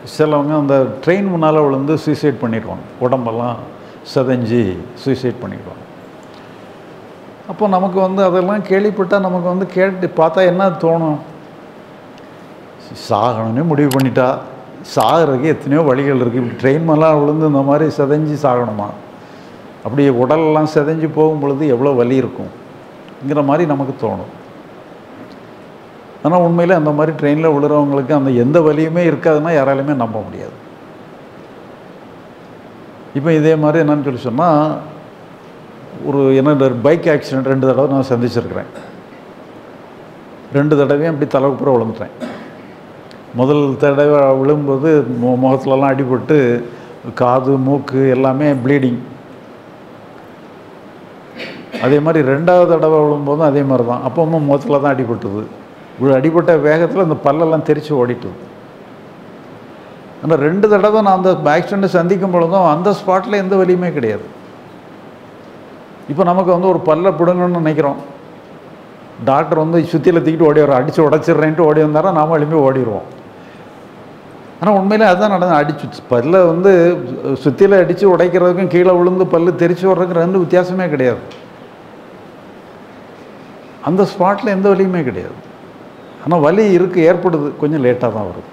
சிலவங்க அந்த ட்ரெயின் முன்னால் விழுந்து சூசைட் பண்ணிடுவாங்க உடம்பெல்லாம் செதஞ்சு சூசைட் பண்ணிடுவாங்க அப்போ நமக்கு வந்து அதெல்லாம் கேள்விப்பட்டால் நமக்கு வந்து கேட்டு பார்த்தா என்ன தோணும் சாகணும்னே முடிவு பண்ணிட்டா சாகிறதுக்கு எத்தனையோ வழிகள் இருக்குது இப்படி ட்ரெயின் மேலாம் விழுந்து இந்த மாதிரி செதஞ்சு சாகணுமா அப்படி உடலெல்லாம் செதஞ்சு போகும் பொழுது எவ்வளோ வலி இருக்கும்ங்கிற மாதிரி நமக்கு தோணும் ஆனால் உண்மையில் அந்த மாதிரி ட்ரெயினில் விழுறவங்களுக்கு அந்த எந்த வலியுமே இருக்காதுன்னா யாராலையுமே நம்ப முடியாது இப்போ இதே மாதிரி என்னன்னு சொல்லி சொன்னால் ஒரு என்ன பைக் ஆக்சிடெண்ட் ரெண்டு தடவை நான் சந்திச்சிருக்கிறேன் ரெண்டு தடவையும் அப்படி தலைப்புற விழுந்துட்டேன் முதல் தடவை விழும்போது மு- முகத்துலலாம் அடிபட்டு காது மூக்கு எல்லாமே ப்ளீடிங் அதே மாதிரி ரெண்டாவது தடவை விழும்போதும் அதே மாதிரி தான் அப்பவும் முகத்தில் தான் அடிபட்டுது இவ்வளோ அடிபட்ட வேகத்தில் அந்த பல்லெல்லாம் தெரித்து ஓடிட்டுது ஆனால் ரெண்டு தடவை நான் அந்த ஆக்சிடெண்ட்டை சந்திக்கும் பொழுதும் அந்த ஸ்பாட்டில் எந்த வலியுமே கிடையாது இப்போ நமக்கு வந்து ஒரு பல்லை பிடுங்கணும்னு நினைக்கிறோம் டாக்டர் வந்து சுத்தியில் தூக்கிட்டு ஓடி வரோம் அடித்து உடச்சிட்றேன்ட்டு ஓடி வந்தாரா நாம எழுப்பி ஓடிடுவோம் ஆனால் உண்மையிலே அதுதான் நடந்தது அடிச்சு பல்லை வந்து சுத்தியில் அடித்து உடைக்கிறதுக்கும் கீழே விழுந்து பல்லு தெரிச்சு வர்றதுக்கும் ரெண்டு வித்தியாசமே கிடையாது அந்த ஸ்பாட்டில் எந்த வலியுமே கிடையாது ஆனால் வலி இருக்குது ஏற்படுது கொஞ்சம் லேட்டாக தான் வருது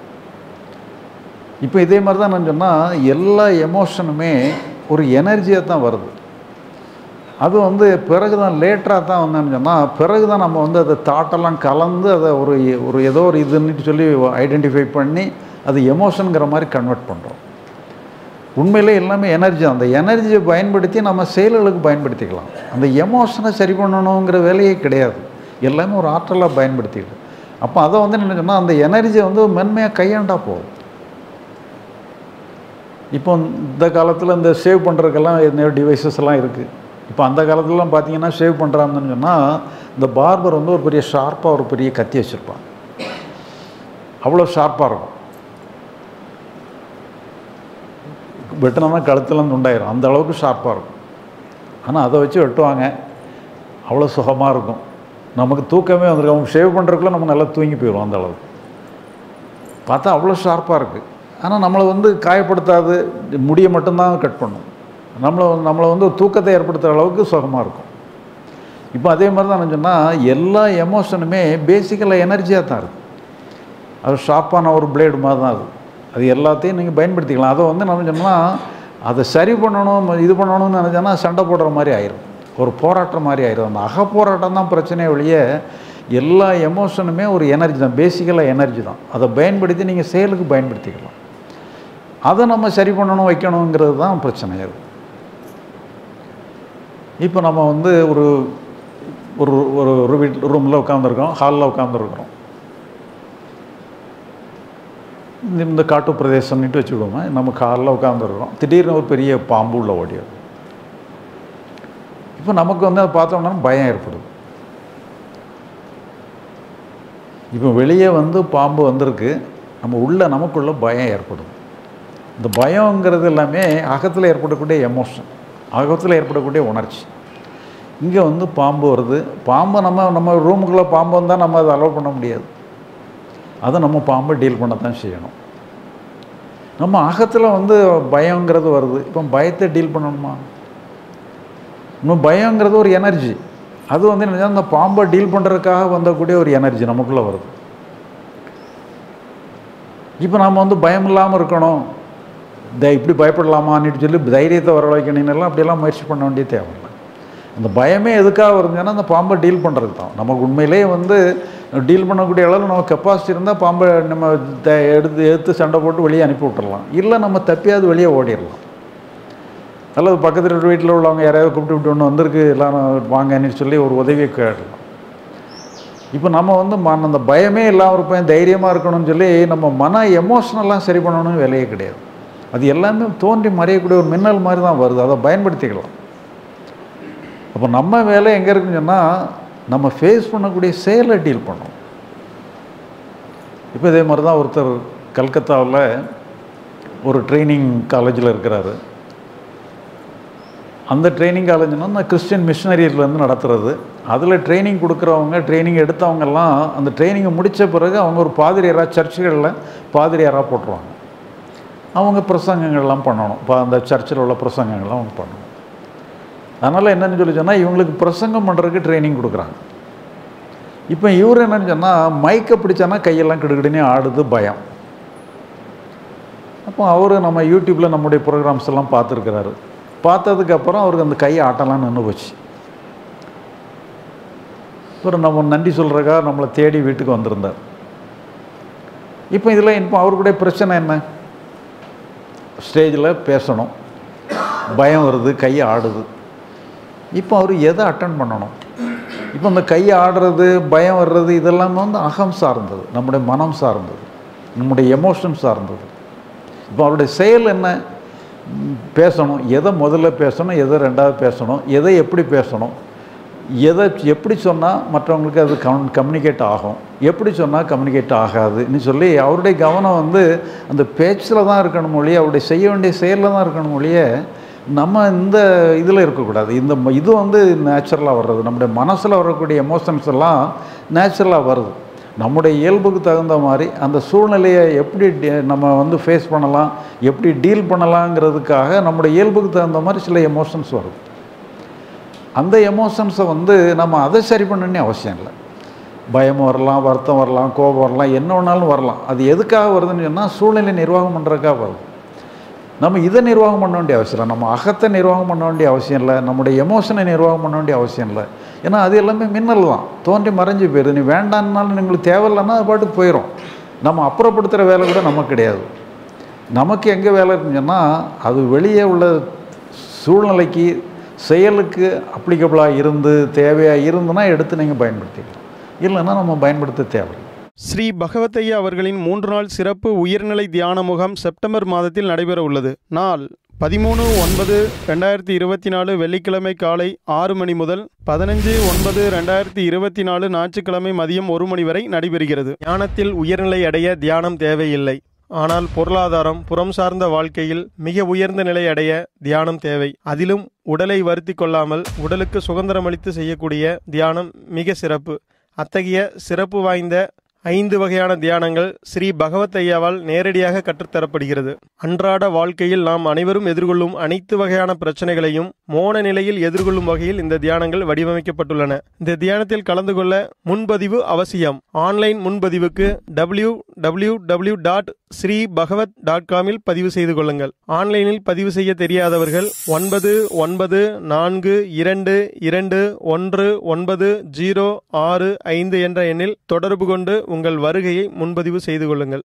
இப்போ இதே மாதிரி தான் நான் சொன்னால் எல்லா எமோஷனுமே ஒரு எனர்ஜியாக தான் வருது அது வந்து பிறகு தான் லேட்டராக தான் வந்தேன்னு சொன்னால் பிறகு தான் நம்ம வந்து அதை தாட்டெல்லாம் கலந்து அதை ஒரு ஒரு ஏதோ ஒரு இதுன்னு சொல்லி ஐடென்டிஃபை பண்ணி அது எமோஷனுங்கிற மாதிரி கன்வெர்ட் பண்ணுறோம் உண்மையிலே எல்லாமே எனர்ஜி அந்த எனர்ஜியை பயன்படுத்தி நம்ம செயல்களுக்கு பயன்படுத்திக்கலாம் அந்த எமோஷனை சரி பண்ணணுங்கிற வேலையே கிடையாது எல்லாமே ஒரு ஆற்றலாக பயன்படுத்திக்கலாம் அப்போ அதை வந்து என்ன சொன்னால் அந்த எனர்ஜியை வந்து மென்மையாக கையாண்டா போதும் இப்போ இந்த காலத்தில் இந்த சேவ் பண்ணுறதுக்கெல்லாம் எத்தனையோ டிவைசஸ் எல்லாம் இருக்குது இப்போ அந்த காலத்துலலாம் பார்த்தீங்கன்னா ஷேவ் பண்ணுறாங்கன்னு சொன்னால் இந்த பார்பர் வந்து ஒரு பெரிய ஷார்ப்பாக ஒரு பெரிய கத்தி வச்சுருப்பான் அவ்வளோ ஷார்ப்பாக இருக்கும் வெட்டினோம்னா கழுத்துலாம் துண்டாயிரும் அந்த அளவுக்கு ஷார்ப்பாக இருக்கும் ஆனால் அதை வச்சு வெட்டுவாங்க அவ்வளோ சுகமாக இருக்கும் நமக்கு தூக்கமே வந்துருக்கும் அவங்க ஷேவ் பண்ணுறதுக்குள்ள நம்ம நல்லா தூங்கி போயிடும் அந்த அளவுக்கு பார்த்தா அவ்வளோ ஷார்ப்பாக இருக்குது ஆனால் நம்மளை வந்து காயப்படுத்தாது முடியை மட்டும்தான் கட் பண்ணும் நம்மளை நம்மளை வந்து தூக்கத்தை ஏற்படுத்துகிற அளவுக்கு சுகமாக இருக்கும் இப்போ அதே மாதிரி தான் நான் சொன்னால் எல்லா எமோஷனுமே பேசிக்கலாக எனர்ஜியாக தான் இருக்குது அது ஷார்ப்பான ஒரு பிளேடு மாதிரி தான் அது அது எல்லாத்தையும் நீங்கள் பயன்படுத்திக்கலாம் அதை வந்து நம்ம சொன்னால் அதை சரி பண்ணணும் இது பண்ணணும்னு நினச்சோன்னா சண்டை போடுற மாதிரி ஆயிரும் ஒரு போராட்டம் மாதிரி ஆயிரும் அந்த அகப்போராட்டம் தான் பிரச்சனையே ஒழிய எல்லா எமோஷனுமே ஒரு எனர்ஜி தான் பேசிக்கலாக எனர்ஜி தான் அதை பயன்படுத்தி நீங்கள் செயலுக்கு பயன்படுத்திக்கலாம் அதை நம்ம சரி பண்ணணும் வைக்கணுங்கிறது தான் பிரச்சனை அது இப்போ நம்ம வந்து ஒரு ஒரு ஒரு ஒரு வீட் ரூமில் உட்காந்துருக்கோம் ஹாலில் உட்காந்துருக்குறோம் இந்த இந்த காட்டு பிரதேசம்னுட்டு வச்சுக்கிடுவோமே நம்ம காலில் உட்காந்துருக்கோம் திடீர்னு ஒரு பெரிய பாம்பு உள்ள ஓடிடும் இப்போ நமக்கு வந்து அதை பார்த்தோம்னா பயம் ஏற்படுது இப்போ வெளியே வந்து பாம்பு வந்திருக்கு நம்ம உள்ள நமக்குள்ள பயம் ஏற்படுது இந்த பயங்கிறது எல்லாமே அகத்தில் ஏற்படக்கூடிய எமோஷன் அகத்தில் ஏற்படக்கூடிய உணர்ச்சி இங்கே வந்து பாம்பு வருது பாம்பை நம்ம நம்ம ரூமுக்குள்ளே பாம்பு வந்தால் நம்ம அதை அலோவ் பண்ண முடியாது அதை நம்ம பாம்பை டீல் பண்ண தான் செய்யணும் நம்ம அகத்தில் வந்து பயங்கிறது வருது இப்போ பயத்தை டீல் பண்ணணுமா இன்னும் பயங்கிறது ஒரு எனர்ஜி அது வந்து என்ன அந்த பாம்பை டீல் பண்ணுறதுக்காக வந்தக்கூடிய ஒரு எனர்ஜி நமக்குள்ளே வருது இப்போ நம்ம வந்து பயம் இல்லாமல் இருக்கணும் த இப்படி பயப்படலாமான்னு சொல்லி தைரியத்தை வரவழைக்கணும்னு அப்படியெல்லாம் முயற்சி பண்ண வேண்டிய தேவையில்லை அந்த பயமே எதுக்காக வருதுன்னா அந்த பாம்பை டீல் பண்ணுறது தான் நமக்கு உண்மையிலேயே வந்து டீல் பண்ணக்கூடிய அளவில் நம்ம கெப்பாசிட்டி இருந்தால் பாம்பை நம்ம த எடுத்து எடுத்து சண்டை போட்டு வெளியே அனுப்பி விட்டுறலாம் இல்லை நம்ம தப்பியாவது வெளியே ஓடிடலாம் அல்லது பக்கத்தில் இருக்கிற வீட்டில் உள்ளவங்க யாரையாவது கூப்பிட்டு விட்டு ஒன்று வந்திருக்கு எல்லாரும் வாங்கன்னு சொல்லி ஒரு உதவியை கேடலாம் இப்போ நம்ம வந்து மன அந்த பயமே இல்லாமல் இருப்பேன் தைரியமாக இருக்கணும்னு சொல்லி நம்ம மன எமோஷனெல்லாம் சரி பண்ணணும்னு வேலையே கிடையாது அது எல்லாமே தோன்றி மறையக்கூடிய ஒரு மின்னல் மாதிரி தான் வருது அதை பயன்படுத்திக்கலாம் அப்போ நம்ம வேலை எங்கே இருக்குன்னு சொன்னால் நம்ம ஃபேஸ் பண்ணக்கூடிய செயலை டீல் பண்ணோம் இப்போ இதே மாதிரி தான் ஒருத்தர் கல்கத்தாவில் ஒரு ட்ரைனிங் காலேஜில் இருக்கிறாரு அந்த ட்ரைனிங் காலேஜ்னா அந்த கிறிஸ்டியன் மிஷினரியிலேருந்து நடத்துகிறது அதில் ட்ரைனிங் கொடுக்குறவங்க ட்ரைனிங் எடுத்தவங்கெல்லாம் அந்த ட்ரைனிங்கை முடித்த பிறகு அவங்க ஒரு பாதிரியாராக சர்ச்சுகளில் பாதிரியாராக போட்டுருவாங்க அவங்க பிரசங்கங்கள்லாம் பண்ணணும் இப்போ அந்த சர்ச்சில் உள்ள பிரசங்கங்கள்லாம் அவங்க பண்ணணும் அதனால் என்னன்னு சொல்லி சொன்னால் இவங்களுக்கு பிரசங்கம் பண்ணுறதுக்கு ட்ரைனிங் கொடுக்குறாங்க இப்போ இவர் என்னன்னு சொன்னால் மைக்கை பிடிச்சானா கையெல்லாம் கிடுகிடுனே ஆடுது பயம் அப்போ அவர் நம்ம யூடியூப்பில் நம்முடைய ப்ரோக்ராம்ஸ் எல்லாம் பார்த்துருக்கிறாரு பார்த்ததுக்கப்புறம் அவருக்கு அந்த கை ஆட்டம்லாம் நின்று போச்சு ஒரு நம்ம நன்றி சொல்கிறக்கா நம்மளை தேடி வீட்டுக்கு வந்திருந்தார் இப்போ இதில் இப்போ அவருடைய பிரச்சனை என்ன ஸ்டேஜில் பேசணும் பயம் வருது கை ஆடுது இப்போ அவர் எதை அட்டன் பண்ணணும் இப்போ இந்த கை ஆடுறது பயம் வர்றது இதெல்லாம் வந்து அகம் சார்ந்தது நம்முடைய மனம் சார்ந்தது நம்முடைய எமோஷன் சார்ந்தது இப்போ அவருடைய செயல் என்ன ம், பேசணும் எதை முதல்ல பேசணும் எதை ரெண்டாவது பேசணும் எதை எப்படி பேசணும் எதை எப்படி சொன்னால் மற்றவங்களுக்கு அது கம் கம்யூனிகேட் ஆகும் எப்படி சொன்னால் கம்யூனிகேட் ஆகாதுன்னு சொல்லி அவருடைய கவனம் வந்து அந்த பேச்சில் தான் இருக்கணும் ஒழிய அவருடைய செய்ய வேண்டிய செயலில் தான் இருக்கணும் ஒழிய நம்ம இந்த இதில் இருக்கக்கூடாது இந்த ம- இது வந்து நேச்சுரலாக வர்றது நம்முடைய மனசில் வரக்கூடிய எமோஷன்ஸ் எல்லாம் நேச்சுரலாக வருது நம்முடைய இயல்புக்கு தகுந்த மாதிரி அந்த சூழ்நிலையை எப்படி டி- நம்ம வந்து ஃபேஸ் பண்ணலாம் எப்படி டீல் பண்ணலாங்கிறதுக்காக நம்முடைய இயல்புக்கு தகுந்த மாதிரி சில எமோஷன்ஸ் வருது அந்த எமோஷன்ஸை வந்து நம்ம அதை சரி பண்ணணும்னு அவசியம் இல்லை பயம் வரலாம் வருத்தம் வரலாம் கோபம் வரலாம் என்ன வேணாலும் வரலாம் அது எதுக்காக வருதுன்னு சொன்னால் சூழ்நிலை நிர்வாகம் பண்ணுறதுக்காக வருது நம்ம இதை நிர்வாகம் பண்ண வேண்டிய அவசியம் இல்லை நம்ம அகத்தை நிர்வாகம் பண்ண வேண்டிய அவசியம் இல்லை நம்முடைய எமோஷனை நிர்வாகம் பண்ண வேண்டிய அவசியம் இல்லை ஏன்னா அது எல்லாமே மின்னல் தான் தோன்றி மறைஞ்சு போயிடுது நீ வேண்டான்னாலும் உங்களுக்கு தேவையில்லைன்னா அது பாட்டுக்கு போயிடும் நம்ம அப்புறப்படுத்துகிற வேலை கூட நமக்கு கிடையாது நமக்கு எங்கே வேலை இருக்குன்னு சொன்னால் அது வெளியே உள்ள சூழ்நிலைக்கு செயலுக்கு அப்ளிகபிளாக இருந்து தேவையாக இருந்துன்னா எடுத்து நீங்கள் பயன்படுத்திக்கலாம் இல்லைன்னா நம்ம பயன்படுத்த தேவை ஸ்ரீ பகவத்தையா அவர்களின் மூன்று நாள் சிறப்பு உயர்நிலை தியான முகாம் செப்டம்பர் மாதத்தில் நடைபெற உள்ளது நாள் பதிமூணு ஒன்பது ரெண்டாயிரத்தி இருபத்தி நாலு வெள்ளிக்கிழமை காலை ஆறு மணி முதல் பதினஞ்சு ஒன்பது ரெண்டாயிரத்தி இருபத்தி நாலு ஞாயிற்றுக்கிழமை மதியம் ஒரு மணி வரை நடைபெறுகிறது தியானத்தில் உயர்நிலை அடைய தியானம் தேவையில்லை ஆனால் பொருளாதாரம் புறம் சார்ந்த வாழ்க்கையில் மிக உயர்ந்த நிலை அடைய தியானம் தேவை அதிலும் உடலை வருத்தி கொள்ளாமல் உடலுக்கு சுதந்திரமளித்து செய்யக்கூடிய தியானம் மிக சிறப்பு அத்தகைய சிறப்பு வாய்ந்த ஐந்து வகையான தியானங்கள் ஸ்ரீ பகவத் ஐயாவால் நேரடியாக கற்றுத்தரப்படுகிறது அன்றாட வாழ்க்கையில் நாம் அனைவரும் எதிர்கொள்ளும் அனைத்து வகையான பிரச்சனைகளையும் மோன நிலையில் எதிர்கொள்ளும் வகையில் இந்த தியானங்கள் வடிவமைக்கப்பட்டுள்ளன இந்த தியானத்தில் கலந்து கொள்ள முன்பதிவு அவசியம் ஆன்லைன் முன்பதிவுக்கு W W W dot Sri Bhagavad dot காமில் பதிவு செய்து கொள்ளுங்கள் ஆன்லைனில் பதிவு செய்ய தெரியாதவர்கள் ஒன்பது ஒன்பது நான்கு இரண்டு இரண்டு ஒன்று ஒன்பது ஜீரோ ஆறு ஐந்து என்ற எண்ணில் தொடர்பு கொண்டு உங்கள் வருகையை முன்பதிவு செய்து கொள்ளுங்கள்